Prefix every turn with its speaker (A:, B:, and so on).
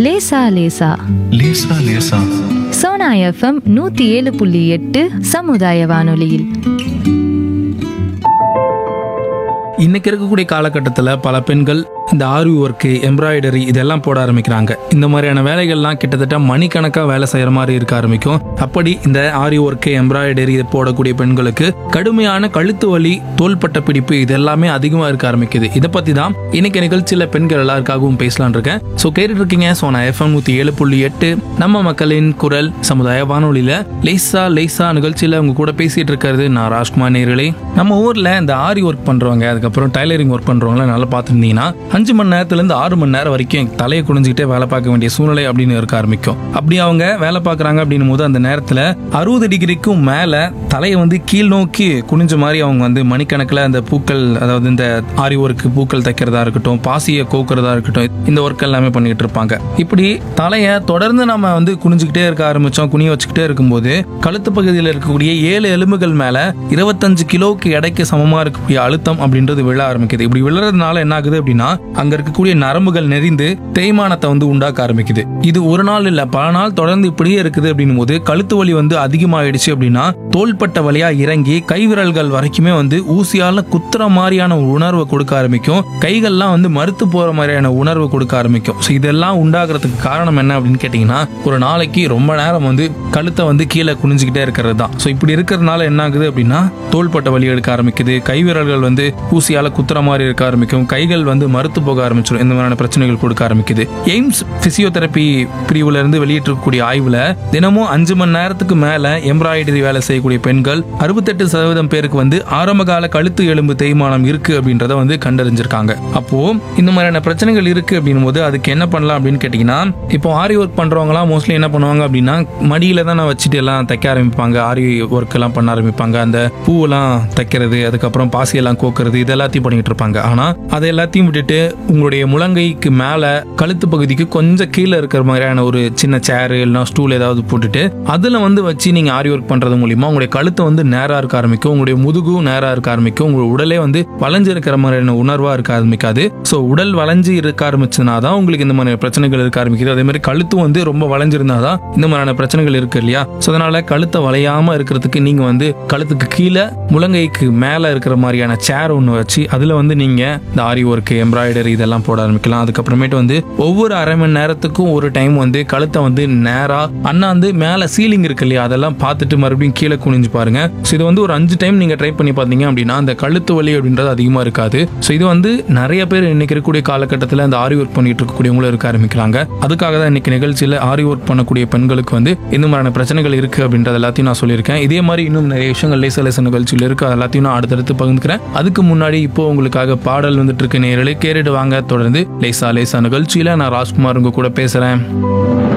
A: லேசா லேசா
B: லேசா லேசா
A: சோனா எஃப்எம் நூத்தி ஏழு புள்ளி எட்டு சமுதாய வானொலியில்
C: இன்னைக்கு இருக்கக்கூடிய காலகட்டத்தில் பல பெண்கள் இந்த ஆரி ஒர்க்கு எம்ப்ராய்டரி இதெல்லாம் போட ஆரம்பிக்கிறாங்க இந்த மாதிரியான வேலைகள்லாம் கிட்டத்தட்ட மணிக்கணக்காக வேலை செய்கிற மாதிரி இருக்க ஆரம்பிக்கும் அப்படி இந்த ஆரி ஒர்க்கு எம்ப்ராய்டரி இதை போடக்கூடிய பெண்களுக்கு கடுமையான கழுத்து வலி தோள்பட்ட பிடிப்பு இது எல்லாமே அதிகமாக இருக்க ஆரம்பிக்குது இதை பற்றி தான் இன்னைக்கு நிகழ்ச்சியில் பெண்கள் எல்லாருக்காகவும் பேசலான் இருக்கேன் ஸோ கேட்டுட்டு இருக்கீங்க ஸோ நான் எஃப்எம் நூற்றி ஏழு புள்ளி எட்டு நம்ம மக்களின் குரல் சமுதாய வானொலியில் லேசா லேசா நிகழ்ச்சியில் உங்க கூட பேசிட்டு இருக்கிறது நான் ராஜ்குமார் நேர்களே நம்ம ஊரில் இந்த ஆரி ஒர்க் பண்ணுறவங்க அதுக்கப்புறம் டைலரிங் ஒர்க் பண்ணுறவங்கள நல்லா பார்த்துருந்தீங்கன்னா அஞ்சு மணி நேரத்துலேருந்து ஆறு மணி நேரம் வரைக்கும் தலையை குனிஞ்சிக்கிட்டே வேலை பார்க்க வேண்டிய சூழ்நிலை அப்படின்னு இருக்க ஆரம்பிக்கும் அப்படி அவங்க வேலை பார்க்குறாங்க அப்படின்னும் போது அந்த நேரத்தில் அறுபது டிகிரிக்கும் மேலே தலையை வந்து கீழ் நோக்கி குனிஞ்ச மாதிரி அவங்க வந்து மணிக்கணக்கில் அந்த பூக்கள் அதாவது இந்த ஆரி ஒர்க்கு பூக்கள் தைக்கிறதா இருக்கட்டும் பாசியை கோக்குறதா இருக்கட்டும் இந்த ஒர்க் எல்லாமே பண்ணிட்டு இருப்பாங்க இப்படி தலையை தொடர்ந்து நம்ம வந்து குனிஞ்சுக்கிட்டே இருக்க ஆரம்பிச்சோம் குனிய வச்சுக்கிட்டே இருக்கும்போது கழுத்து பகுதியில் இருக்கக்கூடிய ஏழு எலும்புகள் மேல இருபத்தஞ்சு கிலோவுக்கு எடைக்கு சமமா இருக்கக்கூடிய அழுத்தம் அப்படின்றது விழ ஆரம்பிக்குது இப்படி விழுறதுனால என்ன ஆகுது அப்படின்னா அங்க இருக்கக்கூடிய நரம்புகள் நெறிந்து தேய்மானத்தை வந்து உண்டாக்க ஆரம்பிக்குது இது ஒரு நாள் இல்ல பல நாள் தொடர்ந்து இப்படியே இருக்குது அப்படின்னும் போது கழுத்து வலி வந்து அதிகமாயிடுச்சு அப்படின்னா தோள்பட்ட வழியா இறங்கி கை விரல்கள் வரைக்குமே வந்து ஊசியால குத்துற மாதிரியான ஒரு உணர்வை கொடுக்க ஆரம்பிக்கும் கைகள்லாம் வந்து மறுத்து போற மாதிரியான உணர்வு கொடுக்க ஆரம்பிக்கும் ஸோ இதெல்லாம் உண்டாகிறதுக்கு காரணம் என்ன அப்படின்னு கேட்டிங்கன்னா ஒரு நாளைக்கு ரொம்ப நேரம் வந்து கழுத்தை வந்து கீழே குனிஞ்சுக்கிட்டே இருக்கிறது தான் ஸோ இப்படி இருக்கிறதுனால என்ன ஆகுது அப்படின்னா தோள்பட்ட வலி எடுக்க ஆரம்பிக்குது கை விரல்கள் வந்து ஊசியால குத்துற மாதிரி இருக்க ஆரம்பிக்கும் கைகள் வந்து மறுத்து போக ஆரம்பிச்சிடும் இந்த மாதிரியான பிரச்சனைகள் கொடுக்க ஆரம்பிக்குது எய்ம்ஸ் பிசியோதெரப்பி பிரிவுல இருந்து வெளியிட்டிருக்கக்கூடிய ஆய்வுல தினமும் அஞ்சு மணி நேரத்துக்கு மேல எம்ப்ராய்டரி வேலை செய்யக்கூடிய பெண்கள் அறுபத்தெட்டு சதவீதம் பேருக்கு வந்து ஆரம்பகால கழுத்து எலும்பு தேய்மானம் இருக்கு அப்படின்றத வந்து கண்டறிஞ்சிருக்காங்க அப்போ இந்த மாதிரியான பிரச்சனைகள் இருக்கு அப்படின்னும் போது அதுக்கு என்ன பண்ணலாம் அப்படின்னு கேட்டீங்கன்னா இப்போ ஆரி ஒர்க் பண்றவங்கலாம் மோஸ்ட்லி என்ன பண்ணுவாங்க அப்படின்னா மடியில தான் வச்சுட்டு எல்லாம் தைக்க ஆரம்பிப்பாங்க ஆரி ஒர்க் எல்லாம் பண்ண ஆரம்பிப்பாங்க அந்த பூவெல்லாம் தைக்கிறது அதுக்கப்புறம் பாசியெல்லாம் கோக்குறது இது எல்லாத்தையும் பண்ணிட்டு இருப்பாங்க ஆனா அதை எல்லாத்தையும் விட்டுட்டு உங்களுடைய முழங்கைக்கு மேல கழுத்து பகுதிக்கு கொஞ்சம் கீழே இருக்கிற மாதிரியான ஒரு சின்ன சேர் இல்லைனா ஸ்டூல் ஏதாவது போட்டுட்டு அதுல வந்து வச்சு நீங்க ஆரி ஒர்க் பண்றது மூலியமா உங்களுடைய கழுத்து வந்து நேரா இருக்க ஆரம்பிக்கும் உங்களுடைய முதுகும் நேரா இருக்க ஆரம்பிக்கும் உங்களுடைய உடலே வந்து வளைஞ்சு இருக்கிற மாதிரியான உணர்வா இருக்க ஆரம்பிக்காது ஸோ உடல் வளைஞ்சு இருக்க ஆரம்பிச்சதுனா தான் உங்களுக்கு இந்த மாதிரி பிரச்சனைகள் இருக்க ஆரம்பிக்குது அதே மாதிரி கழுத்து வந்து ரொம்ப வளைஞ்சிருந்தா தான் இந்த மாதிரியான பிரச்சனைகள் இருக்கு இல்லையா ஸோ அதனால கழுத்தை வளையாம இருக்கிறதுக்கு நீங்க வந்து கழுத்துக்கு கீழே முழங்கைக்கு மேல இருக்கிற மாதிரியான சேர் ஒன்று வச்சு அதுல வந்து நீங்க இந்த ஆரி ஒர்க் எம்ப்ராய்டரி இதெல்லாம் போட ஆரம்பிக்கலாம் அதுக்கப்புறமேட்டு வந்து ஒவ்வொரு அரை மணி நேரத்துக்கும் ஒரு டைம் வந்து கழுத்தை வந்து நேரா அண்ணாந்து மேல சீலிங் இருக்கு இல்லையா அதெல்லாம் பார்த்துட்டு மறுபடியும் கீழே குனிஞ்சு பாருங்க ஸோ இது வந்து ஒரு அஞ்சு டைம் நீங்க ட்ரை பண்ணி பார்த்தீங்க அப்படின்னா அந்த கழுத்து வலி அப்படின்றது அதிகமா இருக்காது ஸோ இது வந்து நிறைய பேர் இன்னைக்கு இருக்கக்கூடிய காலகட்டத்தில் அந்த ஆரி ஒர்க் பண்ணிட்டு இருக்கக்கூடியவங்களும் இருக்க ஆரம்பிக்கிறாங்க அதுக்காக தான் இன்னைக்கு நிகழ்ச்சியில் ஆரி ஒர்க் பண்ணக்கூடிய பெண்களுக்கு வந்து இந்த மாதிரியான பிரச்சனைகள் இருக்கு அப்படின்றது எல்லாத்தையும் நான் சொல்லியிருக்கேன் இதே மாதிரி இன்னும் நிறைய விஷயங்கள் லேச லேச நிகழ்ச்சியில் இருக்கு அது எல்லாத்தையும் நான் அடுத்தடுத்து பகிர்ந்துக்கிறேன் அதுக்கு முன்னாடி இப்போ உங்களுக்காக பாடல் வந்துட்டு இருக்கு நேரலை கேட்டுட்டு வாங்க தொடர்ந்து லேசா லேசா நிகழ்ச்சியில நான் ராஜ்குமார் உங்க கூட பேசுறேன்